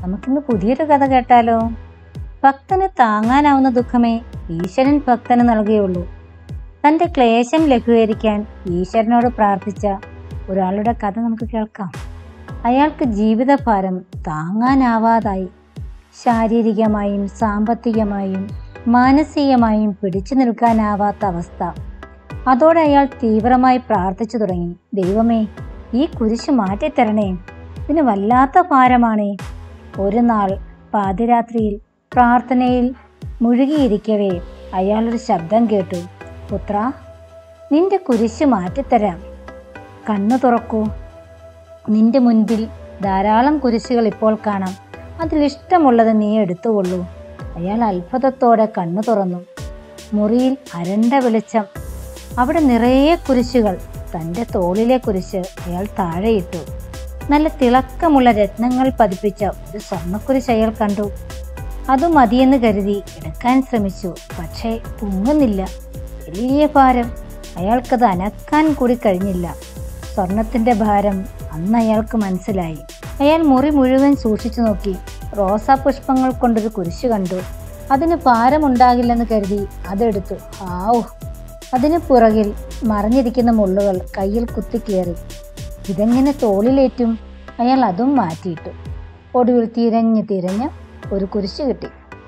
നമുക്കിന്ന് പുതിയൊരു കഥ കേട്ടാലോ ഭക്തന് താങ്ങാനാവുന്ന ദുഃഖമേ ഈശ്വരൻ ഭക്തന് നൽകുകയുള്ളൂ തൻ്റെ ക്ലേശം ലഘൂകരിക്കാൻ ഈശ്വരനോട് പ്രാർത്ഥിച്ച ഒരാളുടെ കഥ നമുക്ക് കേൾക്കാം അയാൾക്ക് ജീവിതഭാരം താങ്ങാനാവാതായി ശാരീരികമായും സാമ്പത്തികമായും മാനസികമായും പിടിച്ചു നിൽക്കാനാവാത്ത അവസ്ഥ അതോടെ അയാൾ തീവ്രമായി പ്രാർത്ഥിച്ചു തുടങ്ങി ദൈവമേ ഈ കുരിശ് മാറ്റിത്തരണേ ഇതിന് വല്ലാത്ത ഭാരമാണേ ഒരു നാൾ പാതിരാത്രിയിൽ പ്രാർത്ഥനയിൽ മുഴുകിയിരിക്കവേ അയാളൊരു ശബ്ദം കേട്ടു പുത്ര നിന്റെ കുരിശ് മാറ്റിത്തരാം കണ്ണു തുറക്കൂ നിന്റെ മുൻപിൽ ധാരാളം കുരിശുകൾ ഇപ്പോൾ കാണാം അതിലിഷ്ടമുള്ളത് നീ എടുത്തുകൊള്ളൂ അയാൾ അത്ഭുതത്തോടെ കണ്ണു തുറന്നു മുറിയിൽ അരണ്ട വെളിച്ചം അവിടെ നിറയെ കുരിശുകൾ തൻ്റെ തോളിലെ കുരിശ് അയാൾ താഴെയിട്ടു നല്ല തിളക്കമുള്ള രത്നങ്ങൾ പതിപ്പിച്ച ഒരു സ്വർണ്ണക്കുരിശ് അയാൾ കണ്ടു അത് മതിയെന്ന് കരുതി എടുക്കാൻ ശ്രമിച്ചു പക്ഷേ പൊങ്ങുന്നില്ല വലിയ ഭാരം അയാൾക്കത് അനക്കാൻ കൂടി കഴിഞ്ഞില്ല സ്വർണത്തിന്റെ ഭാരം അന്ന് അയാൾക്ക് മനസ്സിലായി അയാൾ മുറി മുഴുവൻ സൂക്ഷിച്ചു നോക്കി റോസാ പുഷ്പങ്ങൾ കൊണ്ടൊരു കുരിശ് കണ്ടു അതിന് ഭാരമുണ്ടാകില്ലെന്ന് കരുതി അതെടുത്തു ആവു അതിന് പുറകിൽ മറിഞ്ഞിരിക്കുന്ന മുള്ളുകൾ കയ്യിൽ കുത്തിക്കേറി ഇതെങ്ങനെ തോളിലേറ്റും അയാൾ അതും മാറ്റിയിട്ടു ഒടുവിൽ തിരഞ്ഞ് തിരഞ്ഞ് ഒരു കുരിശ് കിട്ടി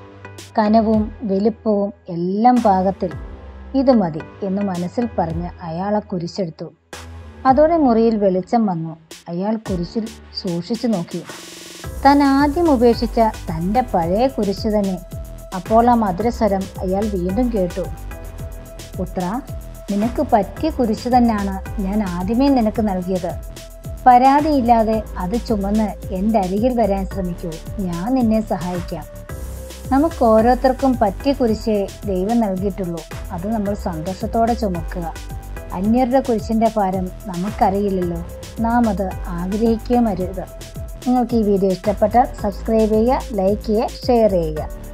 കനവും വലിപ്പവും എല്ലാം പാകത്തിൽ ഇത് മതി എന്ന് മനസ്സിൽ പറഞ്ഞ് അയാൾ ആ കുരിശെടുത്തു അതോടെ മുറിയിൽ വെളിച്ചം വന്നു അയാൾ കുരിശിൽ സൂക്ഷിച്ചു നോക്കി താൻ ആദ്യം ഉപേക്ഷിച്ച തൻ്റെ പഴയ കുരിശ് തന്നെ അപ്പോൾ ആ മധുരസ്വരം അയാൾ വീണ്ടും കേട്ടു പുത്ര നിനക്ക് പറ്റിയ കുരിശ് തന്നെയാണ് ഞാൻ ആദ്യമേ നിനക്ക് നൽകിയത് പരാതിയില്ലാതെ അത് ചുമന്ന് എൻ്റെ അരികിൽ വരാൻ ശ്രമിക്കൂ ഞാൻ നിന്നെ സഹായിക്കാം നമുക്ക് ഓരോരുത്തർക്കും പറ്റിയ കുരിശേ ദൈവം നൽകിയിട്ടുള്ളൂ അത് നമ്മൾ സന്തോഷത്തോടെ ചുമക്കുക അന്യരുടെ കുരിശിൻ്റെ ഭാരം നമുക്കറിയില്ലല്ലോ നാം അത് ആഗ്രഹിക്കുകയും അരുത് നിങ്ങൾക്ക് ഈ വീഡിയോ ഇഷ്ടപ്പെട്ടാൽ സബ്സ്ക്രൈബ് ചെയ്യുക ലൈക്ക് ചെയ്യുക ഷെയർ ചെയ്യുക